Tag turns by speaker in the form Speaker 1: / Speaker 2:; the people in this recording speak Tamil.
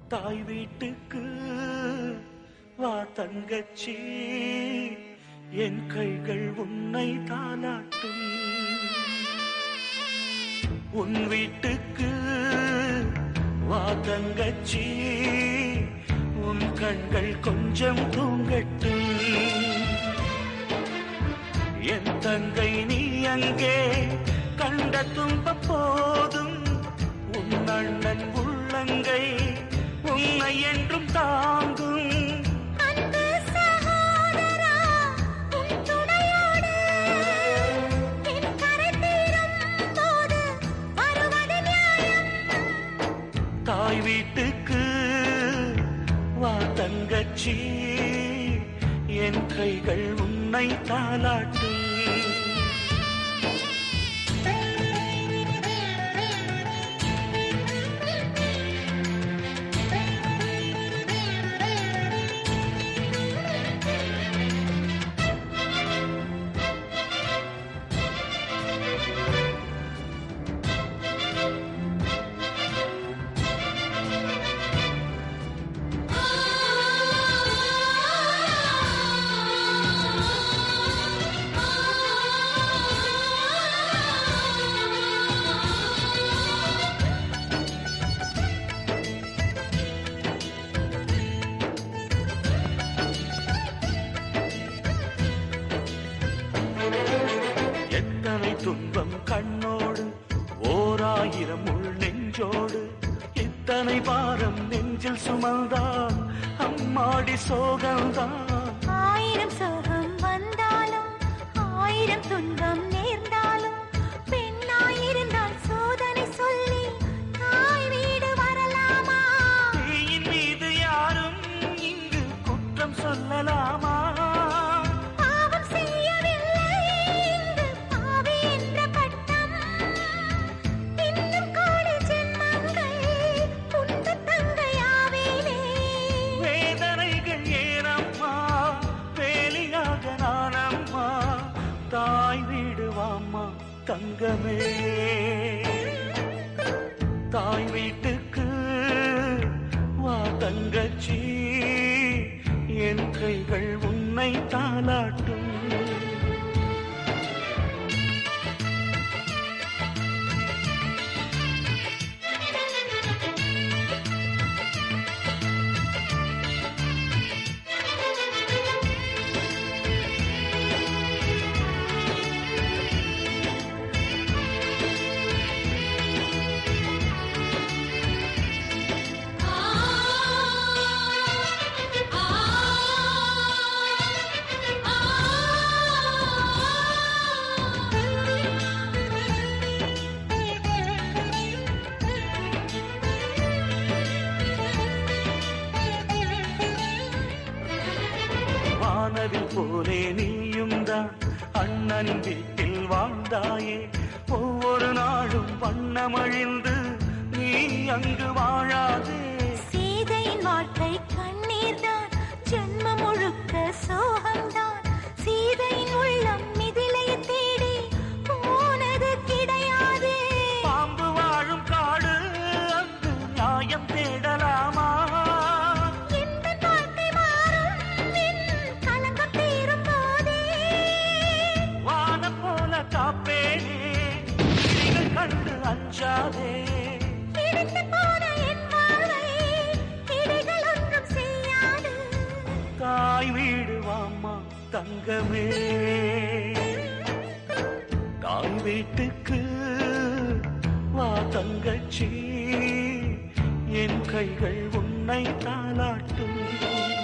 Speaker 1: தாய் வீட்டுக்கு வா தங்கச்சி என் கைகள் உன்னை தாளாட்டும் உன் வீட்டுக்கு வா தங்கச்சி உன் கண்கள் கொஞ்சம் தூங்கட்டும் என் தங்கை நீ அங்கே கண்ட துன்ப போதும் உன் அண்ணன் உள்ளங்கை உன்னை என்றும் தாங்கும்
Speaker 2: அன்பு சகோதரா உன் துணையோடு என் கரை தீரும் போது வருவது நியாயம்
Speaker 1: தாய் வீட்டுக்கு வா தங்கச்சி என் கைகள் உன்னை தாளாட்டும் எத்தனை துன்பம் கண்ணோடு ஓராயிரம் உள் நெஞ்சோடு இத்தனை பாரம் நெஞ்சில் சுமந்தான் அம்மாடி சோகம்தான்
Speaker 2: ஆயிரம் சோகம் வந்தாலும் ஆயிரம் துன்பம் நேர்ந்தாலும் பெண்ணாயிருந்தால் சோதனை சொல்லி தாய் வீடு வரலாமா
Speaker 1: தீயின் மீது யாரும் இங்கு குற்றம் சொல்லலாமா
Speaker 2: பாவம் செய்யவில்லை இங்கு பாவி என்ற பட்டம் இன்னும் கோடி ஜென்மங்கள் உண்டு தங்கையாவேனே
Speaker 1: வேதனைகள் ஏனம்மா வேலியாக நானம்மா தாய் வீடு வாம்மா தங்கமே தாய் வீட்டுக்கு வா தங்கச்சி என் கைகள் உன்னை தாளாட்டும் வானவில் போலே நீயும் தான் அண்ணனின் வீட்டில் வாழ்ந்தாயே ஒவ்வொரு நாளும் வண்ணமழிந்து நீ அங்கு வாழாதே
Speaker 2: சீதையின் வாழ்க்கை கண்ணீர்தான் ஜென்மம் முழுக்க சோகம்தான் சீதையின் உள்ளம் மிதிலையை தேடி போனது கிடையாது
Speaker 1: பாம்பு வாழும் காடு அங்கு நியாயம் தேடலாமா
Speaker 2: எந்த வாழ்க்கை மாறும் என் கலங்கம் தீரும் போதே
Speaker 1: வானம் போல காப்பேனே கிளிகள் கண்டு அஞ்சாதே
Speaker 2: இடிந்து போன என் வாழ்வை இடைகள் ஒன்றும் செய்யாது
Speaker 1: தாய் வீடு வாம்மா தங்கமே தாய் வீட்டுக்கு வா தங்கச்சி என் கைகள் உன்னை தாளாட்டும்